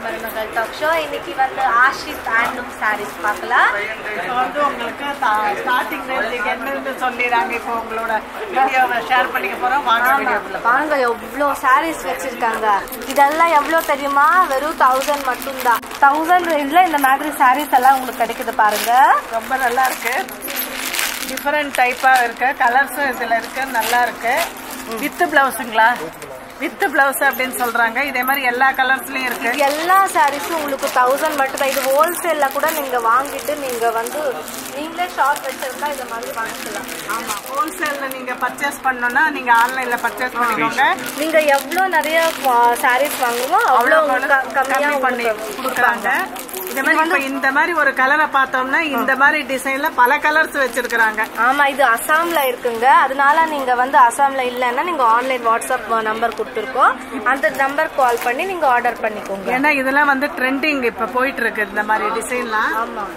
மருமகள் talk show இன்னைக்கு வந்து ஆஷித் ஹேண்ட்லூம் சாரீஸ் பார்க்கலாம் இப்போ வந்து உங்களுக்கு ஸ்டார்டிங் ரேஞ்சுக்கு என்னன்னு சொல்லிடுறாங்க இப்போ உங்களோட வீடியோவை ஷேர் பண்ணிக்க போறோம் வாங்க வீடியோக்குள்ள பாருங்க எவ்வளோ சாரீஸ் வச்சிருக்காங்க இதெல்லாம் எவ்வளோ தெரியுமா வெறும் தௌசண்ட் மட்டும்தான் தௌசண்ட் ரேஞ்சில் இந்த மாதிரி சாரீஸ் எல்லாம் உங்களுக்கு கிடைக்குது பாருங்க ரொம்ப நல்லா இருக்கு டிஃபரெண்ட் டைப்பா இருக்கு கலர்ஸும் இதுல இருக்கு நல்லா இருக்கு வித் பிளவுஸுங்களா வித் பிளவுஸ் அப்படின்னு சொல்றாங்க இதே மாதிரி எல்லா கலர்ஸ்லயும் இருக்கு எல்லா சாரீஸும் உங்களுக்கு தௌசண்ட் மட்டும் தான் இது ஹோல்சேல்ல கூட நீங்க வாங்கிட்டு நீங்க வந்து நீங்களே ஷாப் வச்சிருந்தா இந்த மாதிரி வாங்கிக்கலாம் ஆமா ஹோல்சேல்ல நீங்க பர்ச்சேஸ் பண்ணணும்னா நீங்க ஆன்லைன்ல பர்ச்சேஸ் பண்ணிக்கோங்க நீங்க எவ்வளவு நிறைய சாரீஸ் வாங்குமோ அவ்வளோ உங்களுக்கு க- கம்மியா கம்மி பண்ணி உங்களுக்கு கொடுக்குறாங்க இதே மாதிரி இப்ப இந்த மாதிரி ஒரு கலரை பார்த்தோம்னா இந்த மாதிரி டிசைன்ல பல கலர்ஸ் வச்சிருக்கிறாங்க ஆமா இது அசாம்ல இருக்குங்க அதனால நீங்க வந்து அசாம்ல இல்லைன்னா நீங்க ஆன்லைன் வாட்ஸ்அப் நம்பர் கொடுத்துருக்கோம் அந்த நம்பர் கால் பண்ணி நீங்க ஆர்டர் பண்ணிக்கோங்க ஏன்னா இதெல்லாம் வந்து ட்ரெண்டிங் இப்ப போயிட்டு இருக்கு இந்த மாதிரி டிசைன்லாம் ஆமா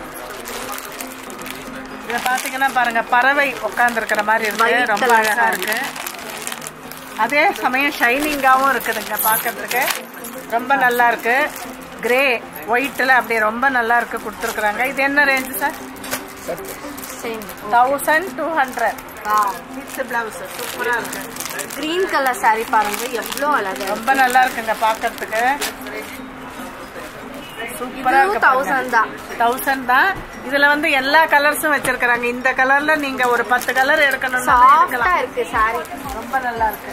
இத பாத்தீங்கன்னா பாருங்க பறவை உட்கார்ந்து இருக்கிற மாதிரி இருக்கு White ரொம்ப colour அழகா இருக்கு அதே சமயம் ஷைனிங்காவும் இருக்குதுங்க பாக்குறதுக்கு ரொம்ப நல்லா இருக்கு கிரே ஒயிட்ல அப்படியே ரொம்ப நல்லா இருக்கு கொடுத்துருக்குறாங்க இது என்ன range sir same thousand two hundred with blouse சூப்பரா இருக்கு கிரீன் கலர் saree பாருங்க எவ்வளோ அழகா இருக்கு. ரொம்ப நல்லா இருக்குங்க பாக்குறதுக்கு சூப்பரா இதுவும் இருக்கு தௌசண்ட் தான் தௌசண்ட் தான் இதுல வந்து எல்லா கலர்ஸும் வச்சிருக்காங்க இந்த கலர்ல நீங்க ஒரு பத்து கலர் எடுக்கணும்னா சாஃப்டா எடுக்கலாம் இருக்கு saree ரொம்ப நல்லா இருக்கு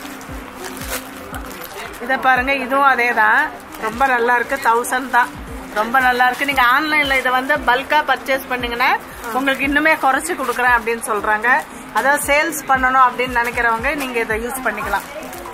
இத பாருங்க இதுவும் அதே தான் ரொம்ப நல்லா இருக்கு தௌசண்ட் தான் ரொம்ப நல்லா இருக்கு நீங்க ஆன்லைன்ல இதை வந்து பல்கா பர்ச்சேஸ் பண்ணீங்கன்னா உங்களுக்கு இன்னுமே குறைச்சு கொடுக்குறேன் அப்படின்னு சொல்றாங்க அதாவது சேல்ஸ் பண்ணணும் அப்படின்னு நினைக்கிறவங்க நீங்க இதை யூஸ் பண்ணிக்கலாம்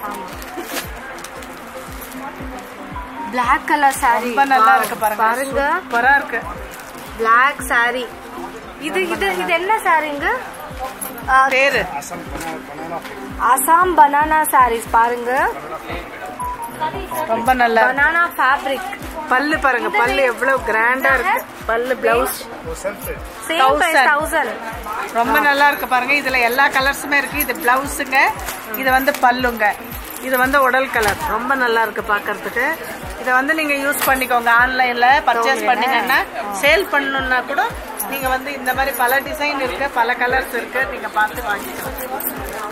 Black கலர் saree ரொம்ப நல்லா Wow. இருக்கு பாருங்க பாருங்க சூப்பரா இருக்கு Black saree இது இது இது என்ன சாரீங்க பேரு அசாம் பனானா sarees பாருங்க ரொம்ப நல்லா இருக்கு. பனானா ஃபேப்ரிக் பல்லு பாருங்க பல்லு எவ்வளவு கிராண்டா இருக்கு பல்லு blouse same Thousand. Price thousand ரொம்ப நல்லா இருக்கு பாருங்க இதுல எல்லா கலர்ஸுமே இருக்கு இது பிளவுஸுங்க இது வந்து பல்லுங்க இது வந்து உடல் கலர் ரொம்ப நல்லா இருக்கு பாக்குறதுக்கு இதை வந்து நீங்க யூஸ் பண்ணிக்கோங்க ஆன்லைன்ல பர்ச்சேஸ் பண்ணீங்கன்னா சேல் பண்ணணும்னா கூட நீங்க வந்து இந்த மாதிரி பல டிசைன் இருக்கு பல கலர்ஸ் இருக்கு நீங்க பார்த்து வாங்கிக்கலாம்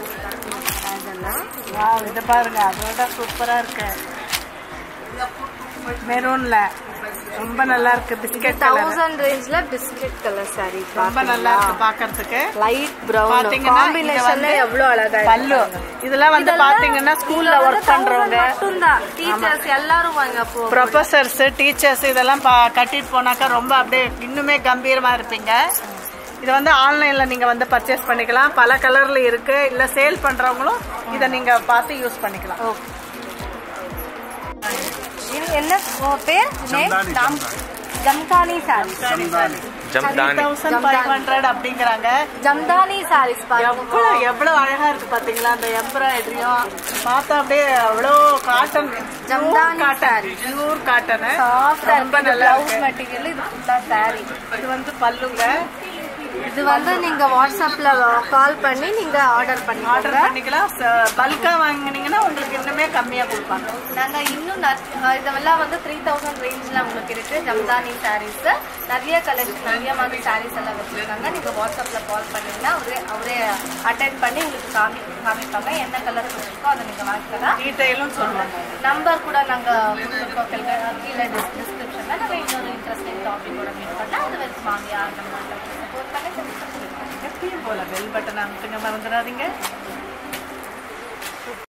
வாவ் இது பாருங்க அதோட சூப்பரா இருக்கு மெரூன்ல ரொம்ப நல்லா இருக்கு பிஸ்கட் கலர் தௌசண்ட் ரேஞ்ச்ல பிஸ்கட் கலர் saree ரொம்ப நல்லா இருக்கு பாக்குறதுக்கு லைட் பிரவுன் பாத்தீங்கன்னா இது காம்பினேஷன்ல வந்து எவ்வளவு அழகா இருக்கு பல்லு இதெல்லாம் வந்து பாத்தீங்கன்னா ஸ்கூல்ல ஒர்க் பண்றவங்க மட்டும்தான் டீச்சர்ஸ் எல்லாரும் வாங்க போ ப்ரொஃபசர்ஸ் டீச்சர்ஸ் இதெல்லாம் பா- கட்டிட்டு போனாக்கா ரொம்ப அப்படியே இன்னுமே கம்பீரமா இருப்பீங்க இது வந்து ஆன்லைன்ல நீங்க வந்து பர்ச்சேஸ் பண்ணிக்கலாம் பல கலர்ல இருக்கு இல்ல சேல் பண்றவங்களும் இதை நீங்க பார்த்து யூஸ் பண்ணிக்கலாம் இது என்ன உன் பேர் name Jamdani sari thousand five hundred அப்படிங்கிறாங்க ஜம்தானி சாரீஸ் பாருங்க எவ்வளவு எவ்வளவு அழகா இருக்கு பாத்தீங்களா அந்த எம்ப்ராய்டரியும் பார்த்தா அப்படியே அவ்வளோ cotton Jamdani cotton pure cotton சாஃப்டா ரொம்ப இருக்கு நல்லா பிளவுஸ் இருக்கு மெட்டீரியல் இது ஃபுல்லா சாரி இது வந்து பல்லுங்க இது வந்து நீங்க வாட்ஸ்அப்ல கால் பண்ணி நீங்க ஆர்டர் ஆர்டர் பண்ணிக்கோங்க பண்ணிக்கலாம் பல்கா வாங்குனீங்கன்னா உங்களுக்கு இன்னுமே கம்மியா கொடுப்பாங்க நாங்க இன்னும் ந- அஹ் இதெல்லாம் வந்து த்ரீ தௌசண்ட் ரேஞ்ச்ல உங்களுக்கு இருக்கு ஜம்தானி சாரீஸ் நிறைய கலெக்ஷன் நிறைய மாதிரி சாரீஸ் எல்லாம் வச்சிருக்காங்க நீங்க வாட்ஸ்அப்ல கால் பண்ணீங்கன்னா அவரே அவரே அட்டென்ட் பண்ணி உங்களுக்கு காமி காமிப்பாங்க என்ன கலர் பிடிச்சிருக்கோ அதை நீங்க வாங்கிக்கலாம் டீட்டெயிலும் சொல்லுவாங்க நம்பர் கூட நாங்க கொடுத்துருக்கோம் கீழே கீழே டிஸ்கிரிப்ஷன்ல நம்ம இன்னொரு இன்ட்ரெஸ்டிங் டாபிக்கோட மீட் பண்ணா அது வச்சு வாங்கி ஆரம்பம் சப்போர்ட் பண்ணி எப்பயும் போல பெல் பட்டன் அமுத்துங்க மறந்துடாதீங்க